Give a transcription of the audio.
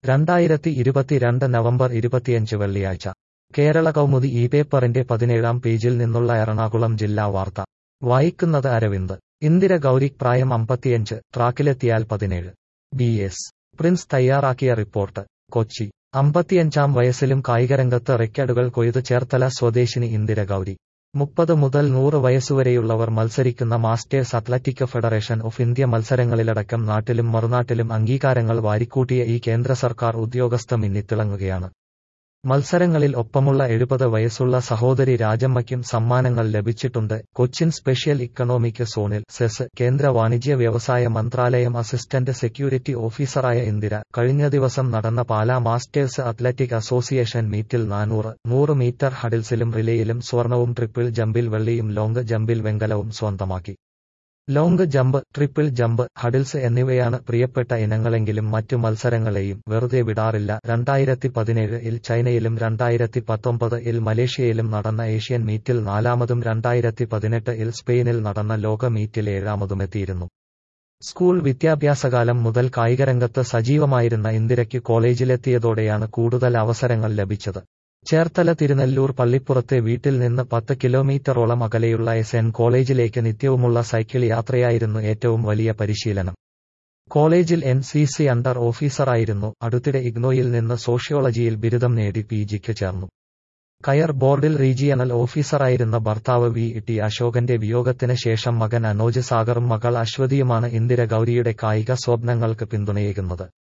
രണ്ടായിരത്തി ഇരുപത്തിരണ്ട് നവംബർ ഇരുപത്തിയഞ്ച് വെള്ളിയാഴ്ച കേരള കൗമുദി ഈ പേപ്പറിന്റെ പതിനേഴാം പേജിൽ നിന്നുള്ള എറണാകുളം ജില്ലാ വാർത്ത വായിക്കുന്നത് അരവിന്ദ് ഇന്ദിര ഗൗരിക് പ്രായം അമ്പത്തിയഞ്ച് ട്രാക്കിലെത്തിയാൽ പതിനേഴ് ബി എസ് പ്രിൻസ് തയ്യാറാക്കിയ റിപ്പോർട്ട് കൊച്ചി അമ്പത്തിയഞ്ചാം വയസ്സിലും കായികരംഗത്ത് റെക്കോർഡുകൾ കൊയ്ത് ചേർത്തല സ്വദേശിനി ഇന്ദിര ഗൗരി മുപ്പത് മുതൽ നൂറ് വയസ്സുവരെയുള്ളവർ മത്സരിക്കുന്ന masters athletic federation of India മത്സരങ്ങളിലടക്കം നാട്ടിലും മറുനാട്ടിലും അംഗീകാരങ്ങൾ വാരിക്കൂട്ടിയ ഈ കേന്ദ്ര സർക്കാർ ഉദ്യോഗസ്ഥ മിന്നിത്തിളങ്ങുകയാണ് മത്സരങ്ങളിൽ ഒപ്പമുള്ള എഴുപത് വയസ്സുള്ള സഹോദരി രാജമ്മയ്ക്കും സമ്മാനങ്ങൾ ലഭിച്ചിട്ടുണ്ട് കൊച്ചിൻ സ്പെഷ്യൽ ഇക്കണോമിക് സോണിൽ സെസ് കേന്ദ്ര വാണിജ്യ വ്യവസായ മന്ത്രാലയം അസിസ്റ്റന്റ് സെക്യൂരിറ്റി ഓഫീസറായ ഇന്ദിര കഴിഞ്ഞ ദിവസം നടന്ന പാലാ മാസ്റ്റേഴ്സ് അത്ലറ്റിക് അസോസിയേഷൻ മീറ്റിൽ നാനൂറ് നൂറ് മീറ്റർ ഹഡിൽസിലും റിലേയിലും സ്വർണവും ട്രിപ്പിൾ ജമ്പിൽ വെള്ളിയും ലോങ് ജമ്പിൽ വെങ്കലവും സ്വന്തമാക്കി long jump triple jump hurdles എന്നിവയാണ് പ്രിയപ്പെട്ട ഇനങ്ങളെങ്കിലും മറ്റു മത്സരങ്ങളെയും വെറുതെ വിടാറില്ല രണ്ടായിരത്തി പതിനേഴ് ഇൽ ചൈനയിലും രണ്ടായിരത്തി പത്തൊമ്പത് ഇൽ മലേഷ്യയിലും നടന്ന ഏഷ്യൻ മീറ്റിൽ നാലാമതും രണ്ടായിരത്തി പതിനെട്ട് ഇൽ സ്പെയിനിൽ നടന്ന ലോക മീറ്റിൽ ഏഴാമതുമെത്തിയിരുന്നു സ്കൂൾ വിദ്യാഭ്യാസകാലം മുതൽ കായികരംഗത്ത് സജീവമായിരുന്ന ഇന്ദിരയ്ക്ക് കോളേജിലെത്തിയതോടെയാണ് കൂടുതൽ അവസരങ്ങൾ ലഭിച്ചത് ചേർത്തല തിരുനെല്ലൂർ പള്ളിപ്പുറത്തെ വീട്ടിൽ നിന്ന് പത്ത് കിലോമീറ്ററോളം അകലെയുള്ള എസ് എൻ കോളേജിലേക്ക് നിത്യവുമുള്ള സൈക്കിൾ യാത്രയായിരുന്നു ഏറ്റവും വലിയ പരിശീലനം കോളേജിൽ എൻ സി സി അണ്ടർ ഓഫീസറായിരുന്നു അടുത്തിടെ ഇഗ്നോയിൽ നിന്ന് സോഷ്യോളജിയിൽ ബിരുദം നേടി പി ജിക്ക് ചേർന്നു കയർ ബോർഡിൽ റീജിയണൽ ഓഫീസറായിരുന്ന ഭർത്താവ് വി ടി അശോകന്റെ വിയോഗത്തിന് ശേഷം മകൻ അനോജ് സാഗറും മകൾ അശ്വതിയുമാണ് ഇന്ദിര ഗൗരിയുടെ കായിക സ്വപ്നങ്ങൾക്ക് പിന്തുണയേകുന്നത്